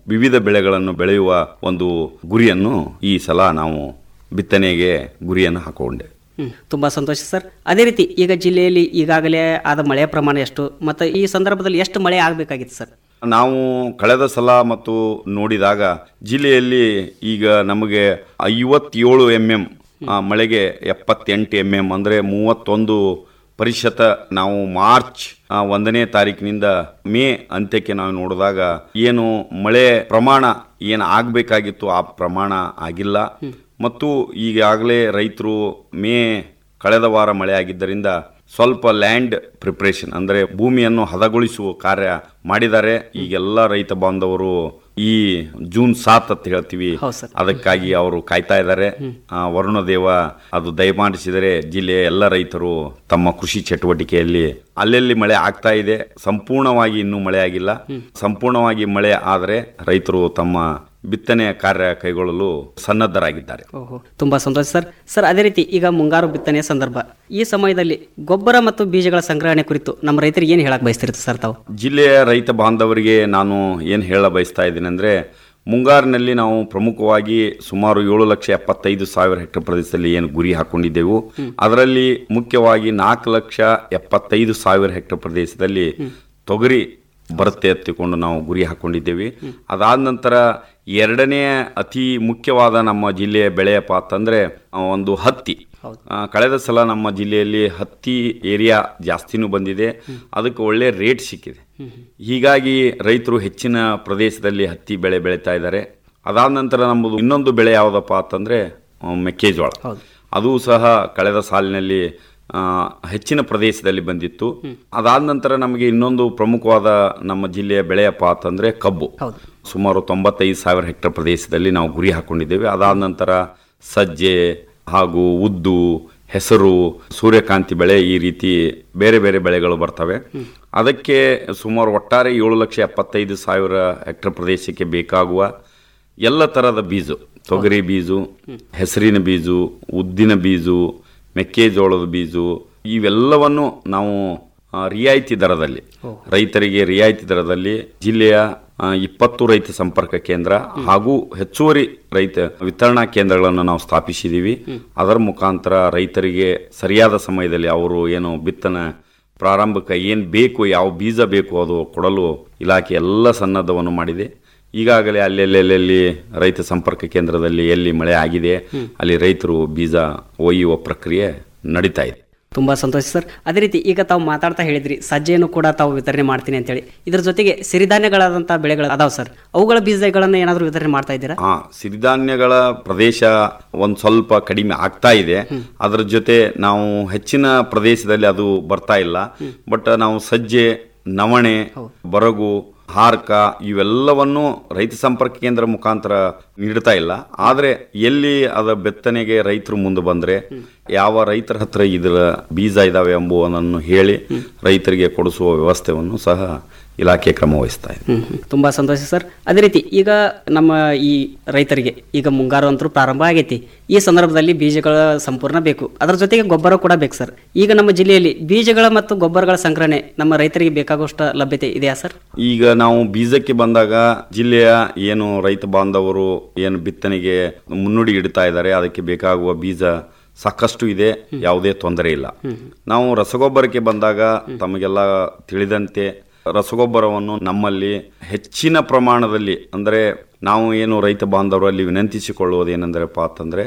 ವಿವಿಧ ಬೆಳೆಗಳನ್ನು ಬೆಳೆಯುವ ಒಂದು ಗುರಿಯನ್ನು ಈ ಸಲ ನಾವು ಬಿತ್ತನೆಗೆ ಗುರಿಯನ್ನು ಹಾಕೊಂಡೆ ಹ್ಮ್ ತುಂಬಾ ಸಂತೋಷ ಸರ್ ಅದೇ ರೀತಿ ಈಗ ಜಿಲ್ಲೆಯಲ್ಲಿ ಈಗಾಗಲೇ ಆದ ಮಳೆಯ ಪ್ರಮಾಣ ಎಷ್ಟು ಮತ್ತು ಈ ಸಂದರ್ಭದಲ್ಲಿ ಎಷ್ಟು ಮಳೆ ಆಗಬೇಕಾಗಿತ್ತು ಸರ್ ನಾವು ಕಳೆದ ಸಲ ಮತ್ತು ನೋಡಿದಾಗ ಜಿಲ್ಲೆಯಲ್ಲಿ ಈಗ ನಮಗೆ ಐವತ್ತೇಳು ಎಮ್ ಎಂ ಮಳೆಗೆ ಎಪ್ಪತ್ತೆಂಟು ಎಮ್ ಎಂ ಅಂದರೆ ಮೂವತ್ತೊಂದು ಪ್ರತಿಶತ ನಾವು ಮಾರ್ಚ್ ಆ, ಒಂದನೇ ತಾರೀಕಿನಿಂದ ಮೇ ಅಂತ್ಯಕ್ಕೆ ನಾವು ನೋಡಿದಾಗ ಏನು ಮಳೆ ಪ್ರಮಾಣ ಏನು ಆಗಬೇಕಾಗಿತ್ತು ಆ ಪ್ರಮಾಣ ಆಗಿಲ್ಲ ಮತ್ತು ಈಗಾಗಲೇ ರೈತರು ಮೇ ಕಳೆದ ವಾರ ಮಳೆ ಆಗಿದ್ದರಿಂದ ಸ್ವಲ್ಪ ಲ್ಯಾಂಡ್ ಪ್ರಿಪ್ರೇಷನ್ ಅಂದರೆ ಭೂಮಿಯನ್ನು ಹದಗೊಳಿಸುವ ಕಾರ್ಯ ಮಾಡಿದ್ದಾರೆ ಈಗೆಲ್ಲ ರೈತ ಬಾಂಧವರು ಈ ಜೂನ್ ಸಾತ್ ಅಂತ ಹೇಳ್ತೀವಿ ಹೌದು ಸರ್. ಅದಕ್ಕಾಗಿ ಅವರು ಕಾಯ್ತಾ ಇದ್ದಾರೆ ಆ, ವರುಣದೇವ ಅದು ದಯಮಾಡಿಸಿದರೆ ಜಿಲ್ಲೆಯ ಎಲ್ಲ ರೈತರು ತಮ್ಮ ಕೃಷಿ ಚಟುವಟಿಕೆಯಲ್ಲಿ ಅಲ್ಲೆಲ್ಲಿ ಮಳೆ ಆಗ್ತಾ ಇದೆ ಸಂಪೂರ್ಣವಾಗಿ ಇನ್ನೂ ಮಳೆ ಆಗಿಲ್ಲ ಸಂಪೂರ್ಣವಾಗಿ ಮಳೆ ಆದರೆ ರೈತರು ತಮ್ಮ ಬಿತ್ತನೆಯ ಕಾರ್ಯ ಕೈಗೊಳ್ಳಲು ಸನ್ನದ್ಧರಾಗಿದ್ದಾರೆ ಓಹೋ ತುಂಬಾ ಸಂತೋಷ ಸರ್ ಸರ್ ಅದೇ ರೀತಿ ಈಗ ಮುಂಗಾರು ಬಿತ್ತನೆಯ ಸಂದರ್ಭ ಈ ಸಮಯದಲ್ಲಿ ಗೊಬ್ಬರ ಮತ್ತು ಬೀಜಗಳ ಸಂಗ್ರಹಣೆ ಕುರಿತು ನಮ್ಮ ರೈತರಿಗೆ ಏನು ಹೇಳಕ್ ಬಯಸ್ತಿರುತ್ತೆ ಸರ್ ತಾವು ಜಿಲ್ಲೆಯ ರೈತ ಬಾಂಧವರಿಗೆ ನಾನು ಏನು ಹೇಳ ಬಯಸ್ತಾ ಇದ್ದೀನಿ ಅಂದರೆ ಮುಂಗಾರಿನಲ್ಲಿ ನಾವು ಪ್ರಮುಖವಾಗಿ ಸುಮಾರು ಏಳು ಲಕ್ಷ ಎಪ್ಪತ್ತೈದು ಸಾವಿರ ಹೆಕ್ಟರ್ ಪ್ರದೇಶದಲ್ಲಿ ಏನು ಗುರಿ ಹಾಕೊಂಡಿದ್ದೆವು ಅದರಲ್ಲಿ ಮುಖ್ಯವಾಗಿ ನಾಲ್ಕು ಲಕ್ಷ ಎಪ್ಪತ್ತೈದು ಸಾವಿರ ಹೆಕ್ಟರ್ ಪ್ರದೇಶದಲ್ಲಿ ತೊಗರಿ ಬರುತ್ತೆ ಎತ್ತಿಕೊಂಡು ನಾವು ಗುರಿ ಹಾಕೊಂಡಿದ್ದೇವೆ ಅದಾದ ನಂತರ ಎರಡನೇ ಅತಿ ಮುಖ್ಯವಾದ ನಮ್ಮ ಜಿಲ್ಲೆಯ ಬೆಳೆಯಪ್ಪ ಅಂತಂದ್ರೆ ಆ, ಒಂದು ಹತ್ತಿ ಆ, ಕಳೆದ ಸಲ ನಮ್ಮ ಜಿಲ್ಲೆಯಲ್ಲಿ ಹತ್ತಿ ಏರಿಯಾ ಜಾಸ್ತಿನೂ ಬಂದಿದೆ ಅದಕ್ಕೆ ಒಳ್ಳೆ ರೇಟ್ ಸಿಕ್ಕಿದೆ ಹೀಗಾಗಿ ರೈತರು ಹೆಚ್ಚಿನ ಪ್ರದೇಶದಲ್ಲಿ ಹತ್ತಿ ಬೆಳೆ ಬೆಳೀತಾ ಇದ್ದಾರೆ ಅದಾದ ನಂತರ ನಮ್ಮದು ಇನ್ನೊಂದು ಬೆಳೆ ಯಾವುದಪ್ಪ ಅಂತಂದ್ರೆ ಆ, ಮೆಕ್ಕೆಜೋಳ ಅದು ಸಹ ಕಳೆದ ಸಾಲಿನಲ್ಲಿ ಆ, ಹೆಚ್ಚಿನ ಪ್ರದೇಶದಲ್ಲಿ ಬಂದಿತ್ತು ಅದಾದ ನಂತರ ನಮಗೆ ಇನ್ನೊಂದು ಪ್ರಮುಖವಾದ ನಮ್ಮ ಜಿಲ್ಲೆಯ ಬೆಳೆಯಪ್ಪ ಅಂತಂದ್ರೆ ಕಬ್ಬು ಸುಮಾರು ತೊಂಬತ್ತೈದು ಸಾವಿರ ಹೆಕ್ಟರ್ ಪ್ರದೇಶದಲ್ಲಿ ನಾವು ಗುರಿ ಹಾಕೊಂಡಿದ್ದೇವೆ ಅದಾದ ನಂತರ ಸಜ್ಜೆ ಹಾಗೂ ಉದ್ದು ಹೆಸರು ಸೂರ್ಯಕಾಂತಿ ಬೆಳೆ ಈ ರೀತಿ ಬೇರೆ ಬೇರೆ ಬೆಳೆಗಳು ಬರ್ತವೆ ಅದಕ್ಕೆ ಸುಮಾರು ಒಟ್ಟಾರೆ ಏಳು ಲಕ್ಷ ಎಪ್ಪತ್ತೈದು ಸಾವಿರ ಹೆಕ್ಟರ್ ಪ್ರದೇಶಕ್ಕೆ ಬೇಕಾಗುವ ಎಲ್ಲ ಥರದ ಬೀಜು ತೊಗರಿ ಬೀಜು ಹೆಸರಿನ ಬೀಜು ಉದ್ದಿನ ಬೀಜು ಮೆಕ್ಕೆಜೋಳದ ಬೀಜು ಇವೆಲ್ಲವನ್ನು ನಾವು ಆ, ರಿಯಾಯಿತಿ ದರದಲ್ಲಿ ರೈತರಿಗೆ ರಿಯಾಯಿತಿ ದರದಲ್ಲಿ ಜಿಲ್ಲೆಯ ಆ, ಇಪ್ಪತ್ತು ರೈತ ಸಂಪರ್ಕ ಕೇಂದ್ರ ಹಾಗೂ ಹೆಚ್ಚುವರಿ ರೈತ ವಿತರಣಾ ಕೇಂದ್ರಗಳನ್ನು ನಾವು ಸ್ಥಾಪಿಸಿದ್ದೀವಿ ಅದರ ಮುಖಾಂತರ ರೈತರಿಗೆ ಸರಿಯಾದ ಸಮಯದಲ್ಲಿ ಅವರು ಏನು ಬಿತ್ತನೆ ಪ್ರಾರಂಭಕ್ಕೆ ಏನು ಬೇಕು ಯಾವ ಬೀಜ ಬೇಕು ಅದು ಕೊಡಲು ಇಲಾಖೆ ಎಲ್ಲ ಸನ್ನದ್ಧವನ್ನು ಮಾಡಿದೆ ಈಗಾಗಲೇ ಅಲ್ಲೆಲ್ಲೆಲ್ಲಿ ರೈತ ಸಂಪರ್ಕ ಕೇಂದ್ರದಲ್ಲಿ ಎಲ್ಲಿ ಮಳೆ ಆಗಿದೆ ಅಲ್ಲಿ ರೈತರು ಬೀಜ ಒಯ್ಯುವ ಪ್ರಕ್ರಿಯೆ ನಡೀತಾ ಇದೆ ತುಂಬಾ ಸಂತೋಷ ಸರ್ ಅದೇ ರೀತಿ ಈಗ ತಾವು ಮಾತಾಡ್ತಾ ಹೇಳಿದ್ರಿ ಸಜ್ಜೆಯನ್ನು ಕೂಡ ತಾವು ವಿತರಣೆ ಮಾಡ್ತೀನಿ ಅಂತೇಳಿ ಇದ್ರ ಜೊತೆಗೆ ಸಿರಿಧಾನ್ಯಗಳಾದಂಥ ಬೆಳೆಗಳು ಅದಾವ ಸರ್ ಅವುಗಳ ಬೀಜಗಳನ್ನು ಏನಾದರೂ ವಿತರಣೆ ಮಾಡ್ತಾ ಇದ್ದೀರಾ ಹಾ ಸಿರಿಧಾನ್ಯಗಳ ಪ್ರದೇಶ ಒಂದು ಸ್ವಲ್ಪ ಕಡಿಮೆ ಆಗ್ತಾ ಇದೆ ಅದರ ಜೊತೆ ನಾವು ಹೆಚ್ಚಿನ ಪ್ರದೇಶದಲ್ಲಿ ಅದು ಬರ್ತಾ ಇಲ್ಲ ಬಟ್ ನಾವು ಸಜ್ಜೆ ನವಣೆ ಬರಗು ಹಾರ್ಕ ಇವೆಲ್ಲವನ್ನು ರೈತ ಸಂಪರ್ಕ ಕೇಂದ್ರ ಮುಖಾಂತರ ನೀಡ್ತಾ ಇಲ್ಲ ಆದರೆ ಎಲ್ಲಿ ಅದ ಬೆತ್ತನೆಗೆ ರೈತರು ಮುಂದೆ ಬಂದ್ರೆ ಯಾವ ರೈತರ ಹತ್ರ ಇದರ ಬೀಜ ಇದಾವೆ ಎಂಬುದನ್ನು ಹೇಳಿ ರೈತರಿಗೆ ಕೊಡಿಸುವ ವ್ಯವಸ್ಥೆಯನ್ನು ಸಹ ಇಲಾಖೆ ಕ್ರಮ ವಹಿಸ್ತಾ ಇದೆ ಹ್ಮ್ ಹ್ಮ್. ತುಂಬಾ ಸಂತೋಷ ಸರ್ ಅದೇ ರೀತಿ ಈಗ ನಮ್ಮ ಈ ರೈತರಿಗೆ ಈಗ ಮುಂಗಾರು ಅಂತೂ ಪ್ರಾರಂಭ ಆಗೈತಿ ಈ ಸಂದರ್ಭದಲ್ಲಿ ಬೀಜಗಳ ಸಂಪೂರ್ಣ ಬೇಕು ಅದರ ಜೊತೆಗೆ ಗೊಬ್ಬರ ಕೂಡ ಬೇಕು ಸರ್ ಈಗ ನಮ್ಮ ಜಿಲ್ಲೆಯಲ್ಲಿ ಬೀಜಗಳ ಮತ್ತು ಗೊಬ್ಬರಗಳ ಸಂಗ್ರಹಣೆ ನಮ್ಮ ರೈತರಿಗೆ ಬೇಕಾಗುವಷ್ಟು ಲಭ್ಯತೆ ಇದೆಯಾ ಸರ್ ಈಗ ನಾವು ಬೀಜಕ್ಕೆ ಬಂದಾಗ ಜಿಲ್ಲೆಯ ಏನು ರೈತ ಬಾಂಧವರು ಏನು ಬಿತ್ತನೆಗೆ ಮುನ್ನುಡಿ ಇಡ್ತಾ ಇದ್ದಾರೆ ಅದಕ್ಕೆ ಬೇಕಾಗುವ ಬೀಜ ಸಾಕಷ್ಟು ಇದೆ ಯಾವುದೇ ತೊಂದರೆ ಇಲ್ಲ ನಾವು ರಸಗೊಬ್ಬರಕ್ಕೆ ಬಂದಾಗ ತಮಗೆಲ್ಲ ತಿಳಿದಂತೆ ರಸಗೊಬ್ಬರವನ್ನು ನಮ್ಮಲ್ಲಿ ಹೆಚ್ಚಿನ ಪ್ರಮಾಣದಲ್ಲಿ ಅಂದರೆ ನಾವು ಏನು ರೈತ ಬಾಂಧವರಲ್ಲಿ ವಿನಂತಿಸಿಕೊಳ್ಳುವುದೇನೆಂದರಪ್ಪ ಅಂತಂದ್ರೆ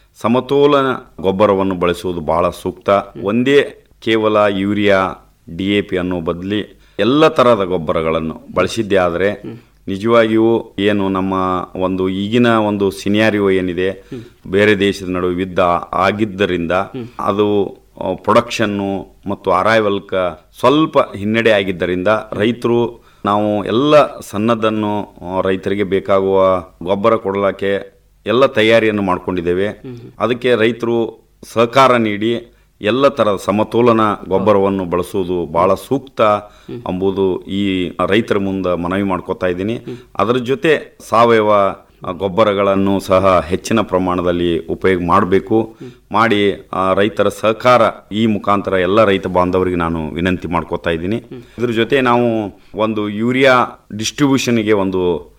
ಸಮತೋಲನ ಗೊಬ್ಬರವನ್ನು ಬಳಸುವುದು ಬಹಳ ಸೂಕ್ತ ಒಂದೇ ಕೇವಲ ಯೂರಿಯಾ ಡಿ ಎ ಪಿ ಅನ್ನೋ ಬದಲಿ ಎಲ್ಲ ತರಹದ ಗೊಬ್ಬರಗಳನ್ನು ಬಳಸಿದ್ದೇ ಆದರೆ ನಿಜವಾಗಿಯೂ ಏನು ನಮ್ಮ ಒಂದು ಈಗಿನ ಒಂದು ಸಿನಿಯಾರಿಯೋ ಏನಿದೆ ಬೇರೆ ದೇಶದ ನಡುವೆ ಯುದ್ಧ ಆಗಿದ್ದರಿಂದ ಅದು ಪ್ರೊಡಕ್ಷನ್ನು ಮತ್ತು ಅರೈವಲ್ಕ ಸ್ವಲ್ಪ ಹಿನ್ನಡೆ ಆಗಿದ್ದರಿಂದ ರೈತರು ನಾವು ಎಲ್ಲ ಸನ್ನದ್ದನ್ನು ಆ, ರೈತರಿಗೆ ಬೇಕಾಗುವ ಗೊಬ್ಬರ ಕೊಡಲಿಕ್ಕೆ ಎಲ್ಲ ತಯಾರಿಯನ್ನು ಮಾಡ್ಕೊಂಡಿದ್ದೇವೆ ಅದಕ್ಕೆ ರೈತರು ಸಹಕಾರ ನೀಡಿ ಎಲ್ಲ ಥರದ ಸಮತೋಲನ ಗೊಬ್ಬರವನ್ನು ಬಳಸುವುದು ಬಹಳ ಸೂಕ್ತ ಎಂಬುದು ಈ ರೈತರ ಮುಂದೆ ಮನವಿ ಮಾಡ್ಕೋತಾ ಇದ್ದೀನಿ ಅದರ ಜೊತೆ ಸಾವಯವ ಆ, ಗೊಬ್ಬರಗಳನ್ನು ಸಹ ಹೆಚ್ಚಿನ ಪ್ರಮಾಣದಲ್ಲಿ ಉಪಯೋಗ ಮಾಡಬೇಕು ಮಾಡಿ ಆ, ರೈತರ ಸಹಕಾರ ಈ ಮುಖಾಂತರ ಎಲ್ಲ ರೈತ ಬಾಂಧವರಿಗೆ ನಾನು ವಿನಂತಿ ಮಾಡ್ಕೋತಾ ಇದ್ದೀನಿ ಇದ್ರ ಜೊತೆ ನಾವು ಒಂದು ಯೂರಿಯಾ ಡಿಸ್ಟ್ರಿಬ್ಯೂಷನ್ಗೆ ಒಂದು